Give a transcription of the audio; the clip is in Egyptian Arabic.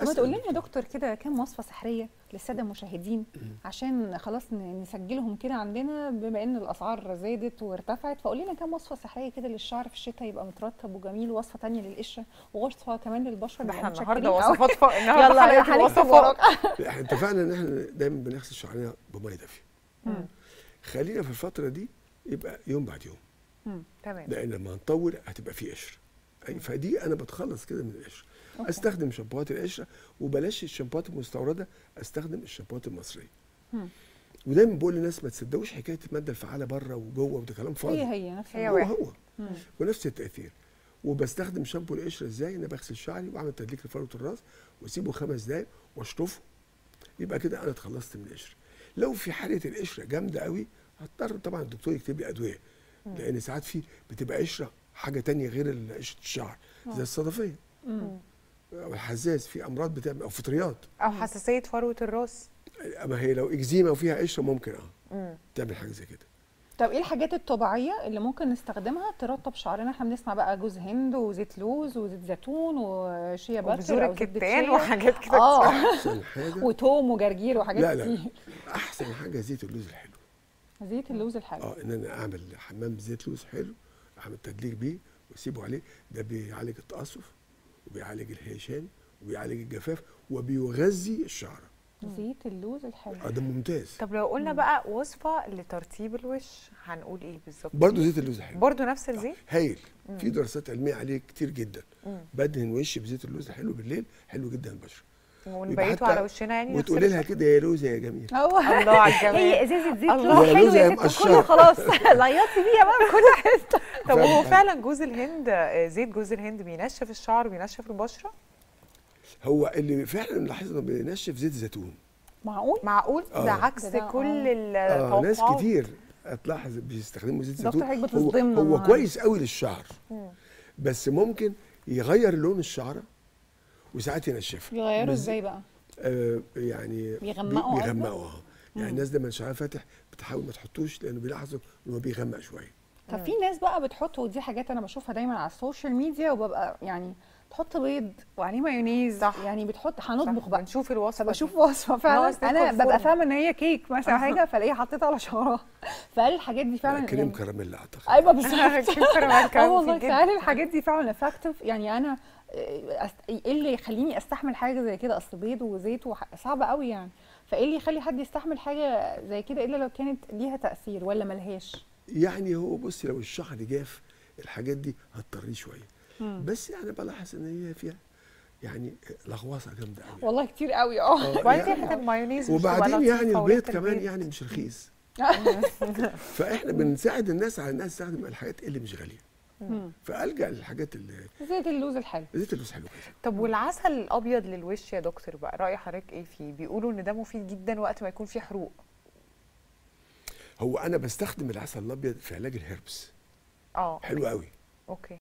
ما أسأل تقول لنا يا الدكتور. دكتور كده كام وصفه سحريه للساده المشاهدين عشان خلاص ن- نسجلهم كده عندنا بما ان الاسعار زادت وارتفعت فقول لنا كام وصفه سحريه كده للشعر في الشتاء يبقى مترطب وجميل ووصفه تانية للقشره ووصفه كمان للبشره ده نبقى احنا متشكرين النهارده أوي. وصفات ف... النهارده يلا حلقه هنكتب الوصفات وراك لا، احنا اتفقنا ان احنا دايما بنغسل شعرنا بميه دافيه مم. خلينا في الفتره دي يبقى يوم بعد يوم مم. تمام لان لما نطول هتبقى فيه قشر أي فدي انا بتخلص كده من القشر أوكي. استخدم شامبوهات القشره وبلاش الشامبوهات المستورده استخدم الشامبوهات المصريه مم. ودايما بقول للناس ما تصدقوش حكايه الماده الفعاله بره وجوه وده كلام فاضي هي هي نفس هي هو واحد. هو مم. ونفس التاثير وبستخدم شامبو القشره ازاي انا بغسل شعري واعمل تدليك لفروه الراس واسيبه خمس دقايق واشطفه يبقى كده انا اتخلصت من القشره لو في حاله القشره جامده قوي هضطر طبعا الدكتور يكتب لي ادويه لان ساعات في بتبقى قشره حاجه تانية غير قشره الشعر زي الصدفيه مم. او الحزاز في امراض بتعمل او فطريات او حساسيه فروه الراس اما هي لو اكزيما وفيها قشره ممكن اه مم. تعمل حاجه زي كده طب ايه الحاجات الطبيعيه اللي ممكن نستخدمها ترطب شعرنا احنا بنسمع بقى جوز هند وزيت لوز وزيت زيتون وشيا باتر وبذور أو زيت الكتان بتشيا. وحاجات كده اه احسن حاجه وتوم وجرجير وحاجات لا لا كتير احسن حاجه زيت اللوز الحلو زيت اللوز الحلو اه ان انا اعمل حمام زيت لوز حلو اعمل تدليك بيه واسيبه عليه ده بيعالج التقصف وبيعالج الهيشان وبيعالج الجفاف وبيغذي الشعره زيت اللوز الحلو اه ده ممتاز طب لو قلنا بقى وصفه لترطيب الوش هنقول ايه بالظبط برضه زيت اللوز حلو برضه نفس الزيت هايل في دراسات علميه عليه كتير جدا مم. بدهن وشي بزيت اللوز الحلو بالليل حلو جدا البشره يبقى ونبيته حتى على وشنا يعني نفس وتقولي لها الوش؟ كده يا لوزه يا جميل هو الله على الجمال هي ازازه زيت الله. لوز يا حلو لوزة يا يا ست مقشرة. كله خلاص ليطي بيها بقى من كل حته طب هو فعلا. فعلا جوز الهند آه، زيت جوز الهند بينشف الشعر وبينشف البشره هو اللي فعلا لاحظ انه بينشف زيت زيتون معقول معقول آه. ده عكس ده- كل اه التوقعات ناس كتير هتلاحظ بيستخدموا زيت دكتور زيتون حضرتك هو, بتصدمنا هو النهاردة. كويس قوي للشعر مم. بس ممكن يغير لون الشعره وساعات ينشفها بيغيروا بس- ازاي بقى آه يعني بيغمقوا بي- قصدك؟ بيغمقوا اه يعني الناس دايما شعرها فاتح بتحاول ما تحطوش لانه بيلاحظوا ان هو بيغمق شويه طب في ناس بقى بتحط ودي حاجات انا بشوفها دايما على السوشيال ميديا وببقى يعني تحط بيض وعليه مايونيز صح. يعني بتحط صح، هنطبخ بقى بنشوف الوصفه فبشوف دي. وصفه فعلا ناقص ندخل انا ببقى فرن. فاهمه ان هي كيك مثلا حاجه فالاقيها حطيتها على شعرها فهل الحاجات دي فعلا كريم يعني- كراميل اعتقد ايوه بالظبط كيف كراميل كان اه والله مفيد فهل الحاجات دي فعلا افكتيف يعني انا آه، أست- ايه اللي يخليني استحمل حاجه زي كده اصل بيض وزيت وح- صعبه قوي يعني فايه اللي يخلي حد يستحمل حاجه زي كده الا لو كانت ليها تاثير ولا ملهاش يعني هو بصي لو الشعر جاف الحاجات دي هتطريه شويه مم. بس يعني بلاحظ ان هي فيها يعني لغواصه جامده قوي والله كتير قوي اه آه، وبعدين يعني- ريحه المايونيز مش تبقى وبعدين يعني لطيفة البيض وريحة كمان البيض. يعني مش رخيص فاحنا بنساعد الناس على انها تستخدم الحاجات اللي مش غاليه مم. فالجا للحاجات اللي زيت اللوز الحلو زيت اللوز حلو كده طب والعسل الابيض للوش يا دكتور بقى راي حضرتك ايه فيه بيقولوا ان ده مفيد جدا وقت ما يكون فيه حروق هو انا بستخدم العسل الابيض في علاج الهربس اه حلو قوي اوكي